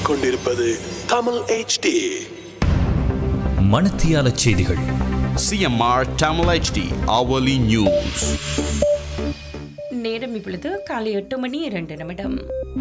கேட்டுக்கொண்டிருப்பது தமிழ் HD மணத்தியால செய்திகள் CMR Tamil HD hourly news. நேரம் இப்பொழுது காலை எட்டு மணி இரண்டு நிமிடம்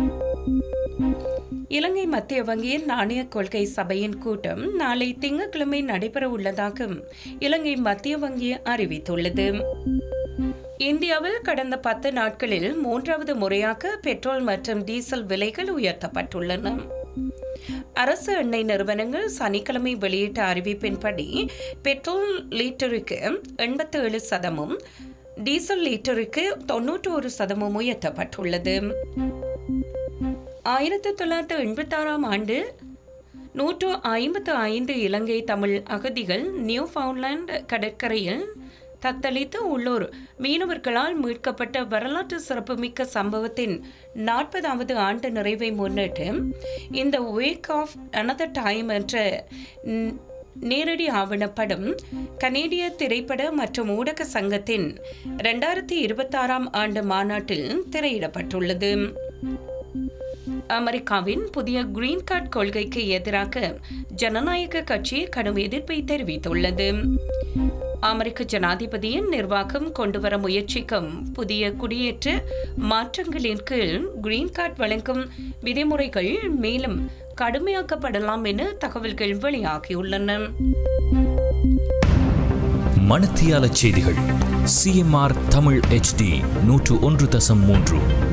இலங்கை மத்திய வங்கியின் நாணய கொள்கை சபையின் கூட்டம் நாளை திங்கட்கிழமை நடைபெற உள்ளதாக இலங்கை மத்திய வங்கி அறிவித்துள்ளது இந்தியாவில் கடந்த பத்து நாட்களில் மூன்றாவது முறையாக பெட்ரோல் மற்றும் டீசல் விலைகள் உயர்த்தப்பட்டுள்ளன அரசு எண்ணெய் நிறுவனங்கள் சனிக்கிழமை வெளியிட்ட அறிவிப்பின்படி பெட்ரோல் லிட்டருக்கு எண்பத்தி ஏழு சதமும் டீசல் லிட்டருக்கு தொன்னூற்றோரு சதமும் உயர்த்தப்பட்டுள்ளது ஆயிரத்தி தொள்ளாயிரத்தி எண்பத்தாறாம் ஆண்டு நூற்று ஐம்பத்து ஐந்து இலங்கை தமிழ் அகதிகள் நியூ ஃபவுண்ட்லாந்து கடற்கரையில் தத்தளித்து உள்ளூர் மீனவர்களால் மீட்கப்பட்ட வரலாற்று சிறப்புமிக்க சம்பவத்தின் நாற்பதாவது ஆண்டு நிறைவை முன்னிட்டு இந்த வேக் ஆஃப் அனதர் டைம் என்ற ந- நேரடி ஆவணப்படம் கனேடிய திரைப்பட மற்றும் ஊடக சங்கத்தின் ரெண்டாயிரத்தி இருபத்தாறாம் ஆண்டு மாநாட்டில் திரையிடப்பட்டுள்ளது அமெரிக்காவின் புதிய கிரீன் கார்டு கொள்கைக்கு எதிராக ஜனநாயக கட்சி கடும் எதிர்ப்பை தெரிவித்துள்ளது அமெரிக்க ஜனாதிபதியின் நிர்வாகம் கொண்டுவர முயற்சிக்கும் புதிய குடியேற்ற மாற்றங்களின் கீழ் கிரீன் கார்டு வழங்கும் விதிமுறைகள் மேலும் கடுமையாக்கப்படலாம் என தகவல்கள் வெளியாகியுள்ளன மணத்தியால செய்திகள் சிஎம்ஆர் தமிழ் HD நூற்று ஒன்று தசம் மூன்று